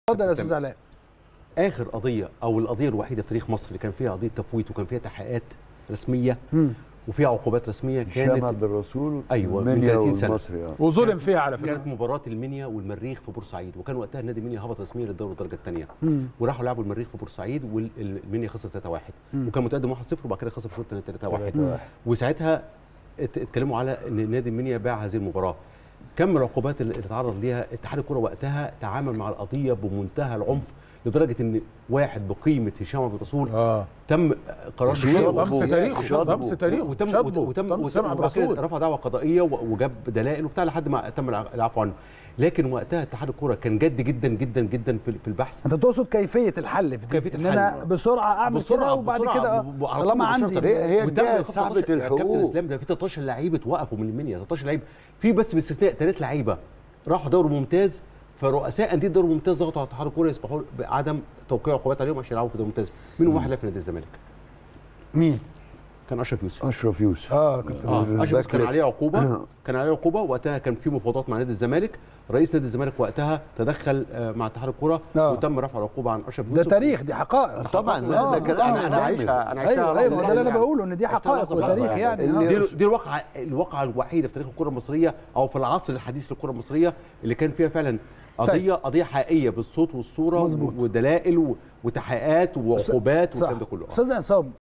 اتفضل يا استاذ علاء اخر قضيه او القضيه الوحيده في تاريخ مصر اللي كان فيها قضيه تفويت وكان فيها تحقيقات رسميه مم. وفيها عقوبات رسميه الشام كانت عبد الرسول أيوة، من المنيا 30 سنة. والمصري اه وظلم فيها على كانت فكره مباراه المنيا والمريخ في بورسعيد وكان وقتها النادي المنيا هبط رسميا للدوري الدرجه الثانيه مم. وراحوا لعبوا المريخ في بورسعيد والمنيا خسر 3-1 وكان متقدم 1-0 وبعد كده خسر في الشوط 3-1 وساعتها ات- اتكلموا على ان نادي المنيا باع هذه المباراه كم العقوبات اللي اتعرض ليها اتحاد الكره وقتها تعامل مع القضيه بمنتهى العنف لدرجه ان واحد بقيمه هشام عبد الرسول اه تم قرار تشويقه. بشطبه ضمس تاريخه شطبه. ضمس تاريخه وتم شطبه. وتم ضمس سمع وبعد كده الرسول رفع دعوه قضائيه و- وجاب دلائل وبتاع لحد ما تم الع- العفو عنه لكن وقتها اتحاد الكره كان جد جدا جدا جدا في في البحث انت تقصد كيفيه الحل في دي كيفية ان انا الحل. بسرعه اعمل كده وبعد بسرعة، كده ب- ب- على طالما طول عندي مباشرة. هي- هي وتم الجهة خط صاحبة 13 يا كابتن الحقوق. اسلام ده في 13 لعيب اتوقفوا من المنيا 13 لعيب في بس باستثناء ثلاث لعيبه راحوا دوري ممتاز فرؤساء انديه الدوري الممتاز ضغطوا على اتحاد الكوره يسمحوا بعدم توقيع عقوبات عليهم عشان يلعبوا في الدوري الممتاز منهم واحد لعب في نادي الزمالك مين كان اشرف يوسف اشرف يوسف اه كنت اه الباك اشرف كان ليفت. عليه عقوبه كان عليه عقوبه وقتها كان في مفاوضات مع نادي الزمالك رئيس نادي الزمالك وقتها تدخل آه، مع اتحاد الكوره آه. وتم رفع العقوبه عن اشرف ده يوسف تاريخ دي حقائق طبعا لا آه، ده كلام طبعاً. انا انا عايشها انا عايشها ايوه ايوه لحظة ده اللي انا يعني. بقوله ان دي عشتها حقائق لحظة بلحظة وتاريخ يعني اللي- آه. دي دي الواقعه الواقعه الوحيده في تاريخ الكره المصريه او في العصر الحديث للكره المصريه اللي كان فيها فعلا قضيه قضيه حقيقيه بالصوت والصوره مظبوط. ودلائل و- وتحقيقات وعقوبات صح والكلام ده كله آه. استاذ عصام